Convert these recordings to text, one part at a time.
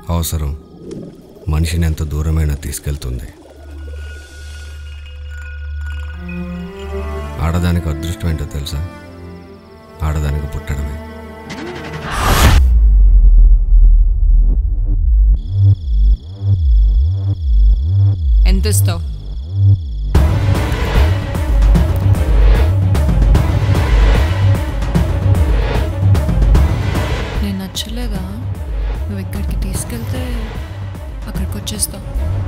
అవసరం మనిషిని ఎంత దూరమైనా తీసుకెళ్తుంది ఆడదానికి అదృష్టం ఏంటో తెలుసా ఆడదానికి పుట్టడమే ఎంత ఇస్తావు నేను నచ్చలేదా నువ్వు ఎక్కడికి తీసుకెళ్తే అక్కడికి వచ్చేస్తావు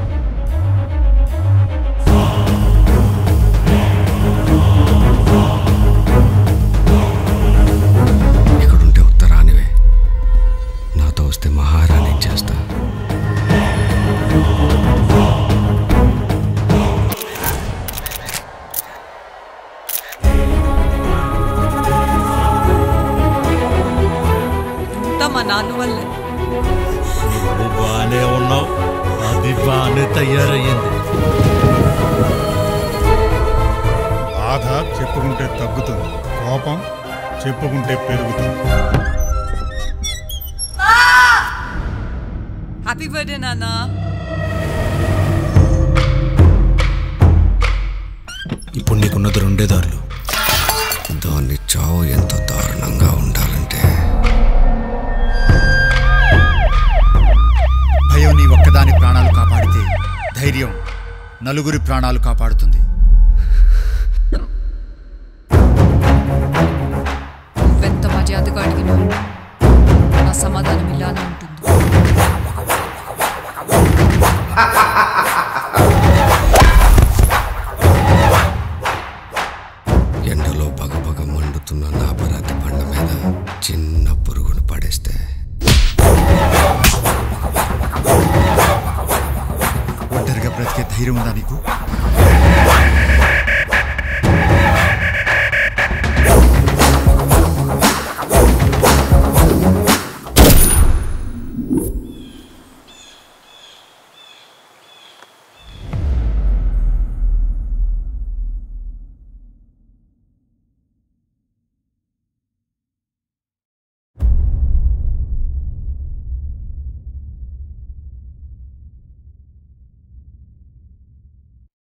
ఇక్కడుంటే ఉత్తరానివే నాతో వస్తే మహారాణి చేస్తా అంతా మా నాన్న వల్లే నువ్వు బాగానే ఉన్నావు అది బాగానే తయారయ్యింది బాధ చెప్పుకుంటే తగ్గుతుంది కోపం చెప్పుకుంటే పెరుగుతుంది హ్యాపీ బర్త్డే నాన్న ఇప్పుడు నీకున్నది రెండే దారులు దాన్ని చావు ఎంత దారుణంగా ఉండాలంటే భయం నీ ఒక్కదాని ప్రాణాలు కాపాడితే ధైర్యం నలుగురి ప్రాణాలు కాపాడుతుంది నువ్వెంత మర్యాదగా అడిగినావు నా సమాధానం ఇలానే ఉంటుంది ఎండలో బగబగ మండుతున్న నా పరాతి బండ మీద చిన్న పురుగును పడేస్తే ఒంటరిగా బ్రతికే ధైర్యం ఉందా నీకు